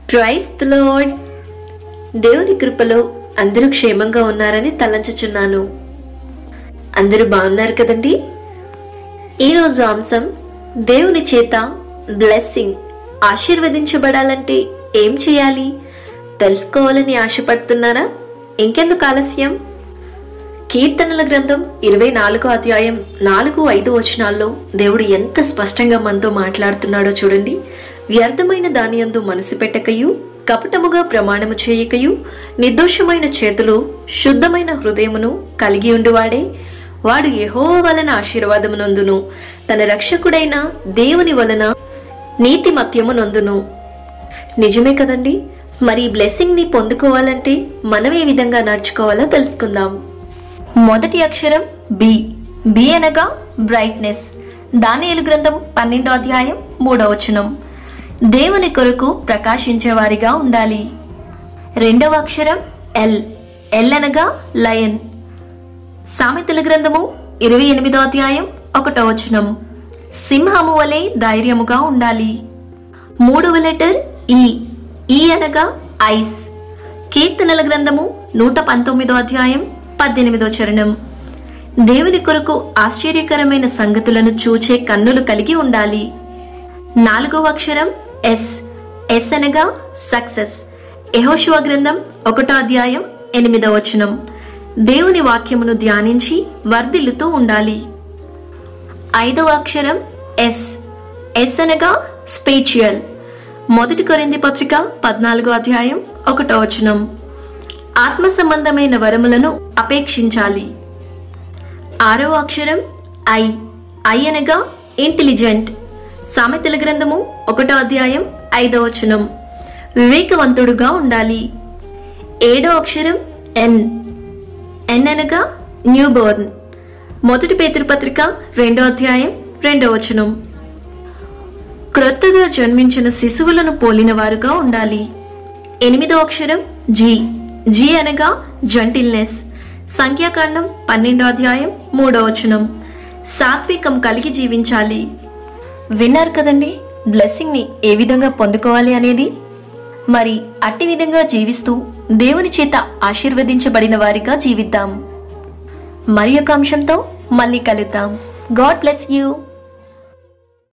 price the lord దేవుని కృపలో అందరూ క్షేమంగా ఉన్నారని తలంచుచున్నాను అందరూ బాగున్నారు కదండి ఈరోజు అంశం దేవుని చేత బ్లెస్సింగ్ ఆశీర్వదించబడాలంటే ఏం చేయాలి తెలుసుకోవాలని ఆశపడుతున్నారా ఇంకెందుకు ఆలస్యం కీర్తనల గ్రంథం ఇరవై నాలుగో అధ్యాయం నాలుగు ఐదు వచనాల్లో దేవుడు ఎంత స్పష్టంగా మనతో మాట్లాడుతున్నాడో చూడండి వ్యర్థమైన దాని యందు మనసు పెట్టకయు కపటముగా ప్రమాణము చేయకయు నిర్దోషమైన చేతులు శుద్ధమైన హృదయమును కలిగి ఉండువాడే వాడు యెహో వలన ఆశీర్వాదమునందును తన రక్షకుడైన దేవుని వలన నీతిమత్యము నందును నిజమే కదండి మరి ఈ బ్లెస్సింగ్ ని పొందుకోవాలంటే మనం ఏ విధంగా నడుచుకోవాలో తెలుసుకుందాం మొదటి అక్షరం బి బి అనగా బ్రైట్నెస్ దానియేలు గ్రంథం పన్నెండో అధ్యాయం మూడో వచనం దేవుని కొరకు ప్రకాశించేవారిగా ఉండాలి రెండవ అక్షరం ఎల్ ఎల్ అనగా లయన్ సామెతల గ్రంథము ఇరవై ఎనిమిదో అధ్యాయం ఒకటో వచనం సింహము వలె ధైర్యముగా ఉండాలి మూడవ లెటర్ ఈ ఈ అనగా ఐస్ కీర్తనల గ్రంథము నూట పంతొమ్మిదో అధ్యాయం పద్దెనిమిదో చరణం దేవుని కొరకు ఆశ్చర్యకరమైన సంగతులను చూచే కన్నులు కలిగి ఉండాలి నాలుగవ అక్షరం ఎస్ ఎస్ అనగా సక్సెస్ యెహోషువ గ్రంథం ఒకటో అధ్యాయం ఎనిమిదవ వచనం దేవుని వాక్యమును ధ్యానించి వర్ధిల్లుతూ ఉండాలి ఐదవ అక్షరం ఎస్ ఎస్ అనగా స్పేచియల్ మొదటి కొరింది పత్రిక పద్నాలుగో అధ్యాయం ఒకటో వచనం ఆత్మ సంబంధమైన వరములను అపేక్షించాలి ఆరవ అక్షరం ఐ ఐ అనగా ఇంటెలిజెంట్ సామెతల గ్రంథము ఒకటో అధ్యాయం ఐదవ వచనం వివేకవంతుడుగా ఉండాలి ఏడో అక్షరం ఎన్ ఎన్ అనగా న్యూ బోర్న్ మొదటి పేతృపత్రిక రెండో అధ్యాయం రెండో వచనం క్రొత్తగా జన్మించిన శిశువులను పోలిన వారుగా ఉండాలి ఎనిమిదో అక్షరం జీ జీ అనగా జంటిల్నెస్ సంఖ్యాకాండం పన్నెండో అధ్యాయం మూడో వచనం సాత్వికం కలిగి జీవించాలి విన్నారు కదండి బ్లెస్సింగ్ ని ఏ విధంగా పొందుకోవాలి అనేది మరి అట్టి విధంగా జీవిస్తూ దేవుని చేత ఆశీర్వదించబడిన వారిగా జీవిద్దాం మరి ఒక అంశంతో మళ్ళీ కలుద్దాం గాడ్ బ్లెస్ యూ